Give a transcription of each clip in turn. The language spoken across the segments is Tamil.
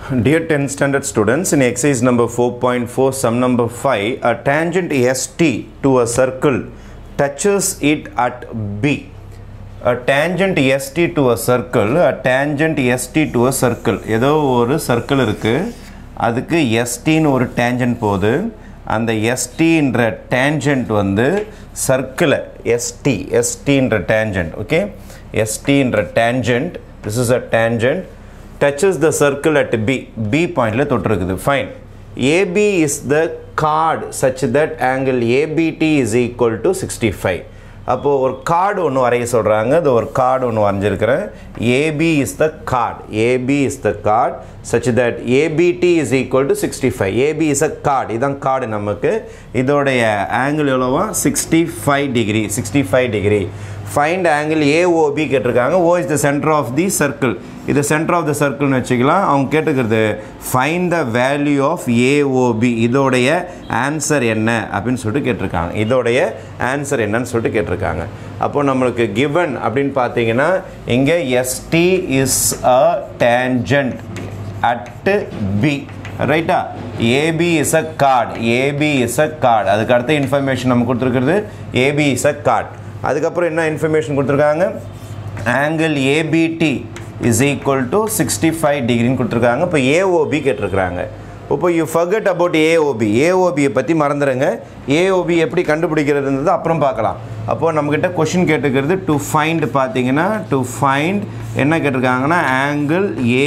Dear 10th standard students, in exercise number 4.4, sum number 5, a tangent ST to a circle touches it at B. A tangent ST to a circle, a tangent ST to a circle. ஏதோ ஒரு சர்க்கிள் இருக்குது அதுக்கு எஸ்டின்னு ஒரு டேஞ்சன்ட் போகுது அந்த எஸ்டின்ற டேஞ்சன்ட் வந்து சர்க்கிளை எஸ்டி எஸ்டின்ற டேஞ்சன்ட் ஓகே எஸ்டின்ற tangent this is a tangent touches the circle at B. B பாயிண்டில் தொட்டிருக்குது fine AB is the chord such that angle ABT is equal to 65 அப்போது ஒரு கார்டு ஒன்று வரைய சொல்கிறாங்க அது ஒரு கார்டு ஒன்று வரைஞ்சிருக்கிறேன் AB is the chord AB is the chord such that ABT is equal to sixty five AB is a chord இதுதான் கார்டு நமக்கு இதோடைய ஆங்கிள் எவ்வளோவா sixty five degree sixty five degree find angle AOB கேட்டிருக்காங்க O is the centre of the circle இது சென்டர் ஆஃப் த சர்க்கிள்னு வச்சுக்கலாம் அவங்க கேட்டுக்கிறது find the value of AOB இதோடைய ஆன்சர் என்ன அப்படின்னு சொல்லிட்டு கேட்டிருக்காங்க இதோடைய ஆன்சர் என்னன்னு சொல்லிட்டு கேட்டிருக்காங்க அப்போ நம்மளுக்கு கிவன் அப்படின்னு பார்த்தீங்கன்னா இங்கே ST is a tangent at B ரைட்டா AB is a chord AB is a chord அதுக்கு அடுத்த இன்ஃபர்மேஷன் நம்ம கொடுத்துருக்குறது ஏபி இஸ் அ கார்டு அதுக்கப்புறம் என்ன இன்ஃபர்மேஷன் கொடுத்துருக்காங்க angle ABT is equal to sixty five டிகிரின்னு கொடுத்துருக்காங்க இப்போ ஏஓபி கேட்டிருக்கிறாங்க இப்போ யூ ஃபர்கட் அபவுட் ஏஓபி ஏஓபியை பற்றி மறந்துடுங்க ஏஓபி எப்படி கண்டுபிடிக்கிறதுன்றது அப்புறம் பார்க்கலாம் அப்போது நம்மக்கிட்ட கொஷின் கேட்டுக்கிறது டு ஃபைண்ட் பார்த்தீங்கன்னா டு ஃபைண்ட் என்ன கேட்டிருக்காங்கன்னா ஆங்கிள்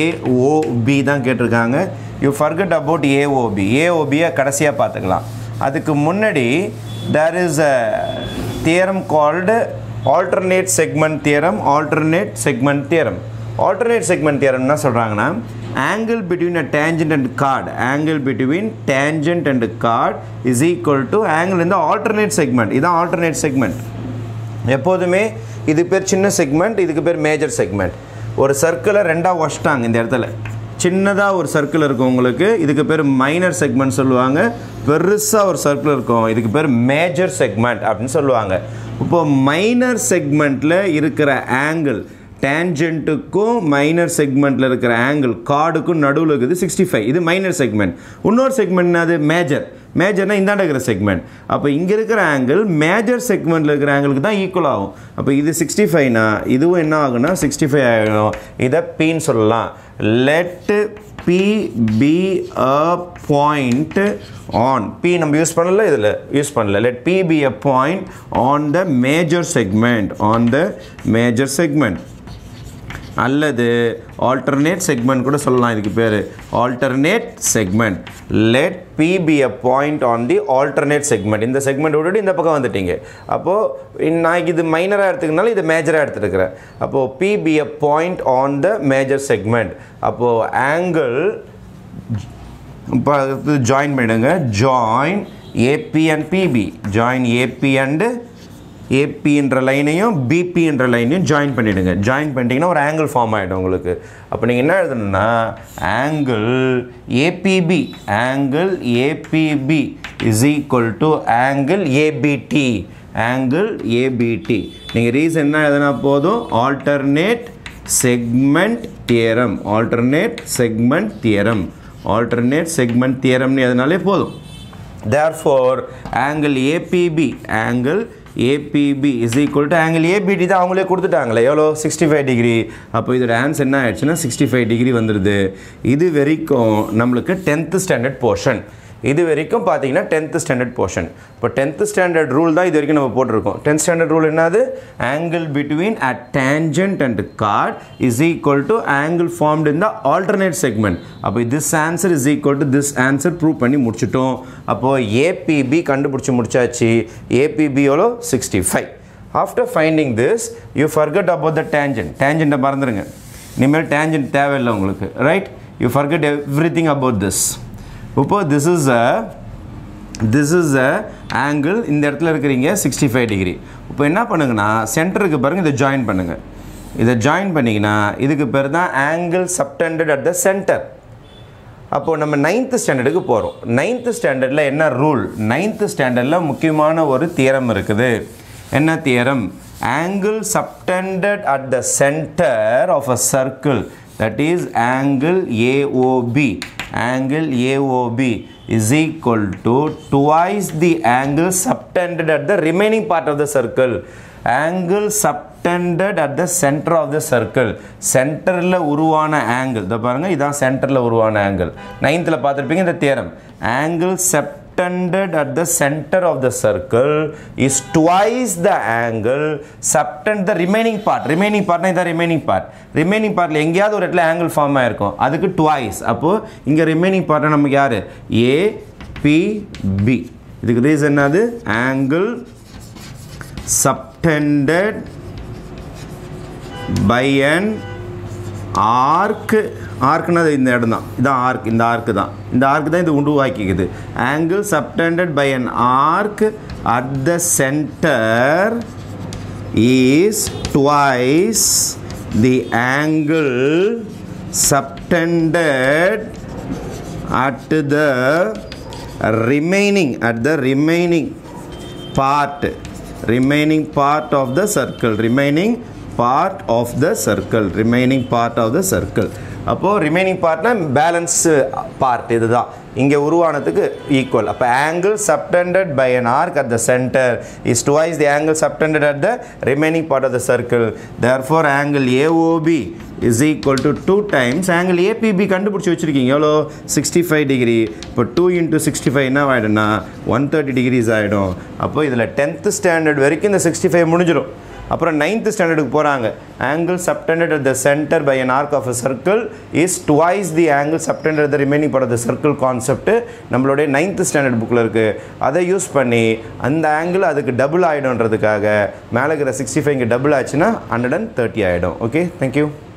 ஏஓபி தான் கேட்டிருக்காங்க யூ ஃபர்கட் அபவுட் ஏஓபி ஏஓபியை கடைசியாக பார்த்துக்கலாம் அதுக்கு முன்னாடி there is a theorem called alternate segment theorem alternate segment theorem alternate segment theorem என்ன சொல்கிறாங்கன்னா angle between a tangent and chord angle between tangent and chord is equal to angle in the alternate segment இதான் alternate segment எப்போதுமே இது பேர் சின்ன செக்மெண்ட் இதுக்கு பேர் மேஜர் செக்மெண்ட் ஒரு சர்க்கிளை ரெண்டாக வச்சிட்டாங்க இந்த இடத்துல சின்னதாக ஒரு சர்க்கிள் இருக்கும் உங்களுக்கு இதுக்கு பேர் மைனர் செக்மெண்ட் சொல்லுவாங்க பெருசாக ஒரு சர்க்கிள் இருக்கும் இதுக்கு பேர் மேஜர் செக்மெண்ட் அப்படின்னு சொல்லுவாங்க இப்போ மைனர் செக்மெண்ட்டில் இருக்கிற ஆங்கிள் டேஞ்சன்ட்டுக்கும் மைனர் செக்மெண்ட்டில் இருக்கிற ஆங்கிள் கார்டுக்கும் நடுவில் இருக்குது சிக்ஸ்டி ஃபைவ் இது மைனர் செக்மெண்ட் இன்னொரு செக்மெண்ட் அது மேஜர் மேஜர்னால் இந்தாண்ட இருக்கிற செக்மெண்ட் அப்போ இங்கே இருக்கிற ஆங்கிள் மேஜர் செக்மெண்ட்டில் இருக்கிற ஆங்கிளுக்கு தான் ஈக்குவல் ஆகும் அப்போ இது சிக்ஸ்டி ஃபைவ்னா இதுவும் என்ன ஆகுனா சிக்ஸ்டி ஃபைவ் ஆகிடும் இதை பின்னு சொல்லலாம் let P be a point on B நம்ம யூஸ் பண்ணல இதில் யூஸ் பண்ணல let P be a point on the major segment on the major segment அல்லது ஆல்டர்னேட் செக்மெண்ட் கூட சொல்லலாம் இதுக்கு பேர் alternate segment let P be a point on the alternate segment இந்த செக்மெண்ட் விட்டுட்டு இந்த பக்கம் வந்துட்டீங்க அப்போது நான் இது மைனராக எடுத்துக்கனால இது மேஜராக எடுத்துருக்கிறேன் அப்போது P be a point on the major segment அப்போது ஆங்கிள் இப்போ ஜாயின் பண்ணிடுங்க join AB and PB join AB and ஏபின்ற லைனையும் பிபின்ற லைனையும் ஜாயின் பண்ணிவிடுங்க ஜாயின் பண்ணிட்டீங்கன்னா ஒரு ஆங்கிள் ஃபார்ம் ஆகிடும் உங்களுக்கு அப்போ நீங்கள் என்ன எழுதணும்னா angle APB angle APB is equal to angle ABD angle ABD நீங்கள் ரீசன் என்ன எழுதுனா போதும் alternate segment theorem alternate segment theorem alternate segment தியரம்னு எதனாலே போதும் therefore angle APB angle APB is equal to angle ABD தான் அவங்களே கொடுத்துட்டாங்களே எவ்வளோ சிக்ஸ்டி ஃபைவ் டிகிரி அப்போ இதோட ஆன்சர் என்ன ஆயிடுச்சுன்னா சிக்ஸ்டி ஃபைவ் டிகிரி வந்துடுது இது வரைக்கும் நம்மளுக்கு டென்த்து ஸ்டாண்டர்ட் போர்ஷன் இது வரைக்கும் பார்த்தீங்கன்னா டென்த்து ஸ்டாண்டர்ட் போர்ஷன் இப்போ டென்த்து ஸ்டாண்டர்ட் ரூல் தான் இது வரைக்கும் நம்ம போட்டிருக்கோம் டென்த் ஸ்டாண்டர்ட் ரூல் என்னது angle between a tangent and chord is equal to angle formed in the alternate segment அப்போ this answer is equal to this answer prove பண்ணி முடிச்சிட்டோம் அப்போது ஏபிபி கண்டுபிடிச்சி முடிச்சாச்சு ஏபிபி எவ்வளோ sixty five after finding this you forgot about the tangent டேஞ்சண்ட்டை மறந்துடுங்க இனிமேல் டேஞ்சன்ட் தேவையில்லை உங்களுக்கு right you forgot everything about this இப்போ this is a this is a angle இந்த இடத்துல இருக்கிறீங்க சிக்ஸ்டி ஃபைவ் டிகிரி இப்போ என்ன பண்ணுங்கன்னா சென்டருக்கு பாருங்கள் இதை ஜாயின் பண்ணுங்கள் இதை ஜாயின் பண்ணிங்கன்னா இதுக்கு பேர் தான் angle subtended at the centre அப்போது நம்ம நைன்த்து ஸ்டாண்டர்டுக்கு போகிறோம் நைன்த்து ஸ்டாண்டர்டில் என்ன ரூல் நைன்த்து ஸ்டாண்டர்டில் முக்கியமான ஒரு தியரம் இருக்குது என்ன theorem angle subtended at the center of a circle that is angle AOB angle AOB is equal to twice the angle subtended at the remaining part of the circle angle subtended at the center of the circle சென்டரில் உருவான ஆங்கிள் இதை பாருங்கள் இதான் சென்டரில் உருவான ஆங்கிள் நைன்த்தில் பார்த்துருப்பீங்க இந்த theorem angle subtended at the center of the circle is twice the angle subtend the remaining part remaining part இதான் remaining part remaining partல எங்கேயாவது ஒரு இடத்துல angle ஃபார்ம் ஆயிருக்கும் அதுக்கு twice அப்போ இங்க remaining part நமக்கு யாரு A P B இதுக்கு ரீசன் என்னது angle subtended by an arc ஆர்க்குனது இந்த இடம் தான் இதான் ஆர்க் இந்த ஆர்க்கு தான் இந்த ஆர்க்கு தான் இது உருவாக்கிக்குது angle subtended by an arc at the centre is twice the angle subtended at the remaining at the remaining part remaining part of the circle remaining part of the circle remaining part of the circle அப்போ ரிமைனிங் பார்ட்னா பேலன்ஸ் பார்ட் இதுதான் இங்கே உருவானதுக்கு ஈக்குவல் அப்போ angle subtended by an arc at the center is twice the angle subtended at the remaining part of the circle therefore angle AOB is equal to 2 times angle APB கண்டுபிடிச்சி வச்சுருக்கீங்க எவ்வளோ சிக்ஸ்டி ஃபைவ் டிகிரி இப்போ டூ இன்ட்டு சிக்ஸ்டி ஃபைவ் என்ன ஆகிடும்னா ஒன் தேர்ட்டி டிகிரிஸ் ஆகிடும் அப்போ இதில் டென்த்து ஸ்டாண்டர்ட் வரைக்கும் இந்த சிக்ஸ்டி ஃபைவ் முடிஞ்சிடும் அப்புறம் நைன்த் ஸ்டாண்டர்டுக்கு போகிறாங்க angle subtended at the centre by an arc of a circle is twice the angle subtended at the remaining part of the circle concept நம்மளுடைய நைன்த் ஸ்டாண்டர்ட் புக்கில் இருக்குது அதை யூஸ் பண்ணி அந்த ஆங்கிள் அதுக்கு டபுள் ஆகிடும்ன்றதுக்காக மேலே இருக்கிற சிக்ஸ்டி ஃபைவ் இங்கே டபுள் ஆச்சுன்னா ஹண்ட்ரட் அண்ட் தேர்ட்டி ஆகிடும் ஓகே தேங்க்யூ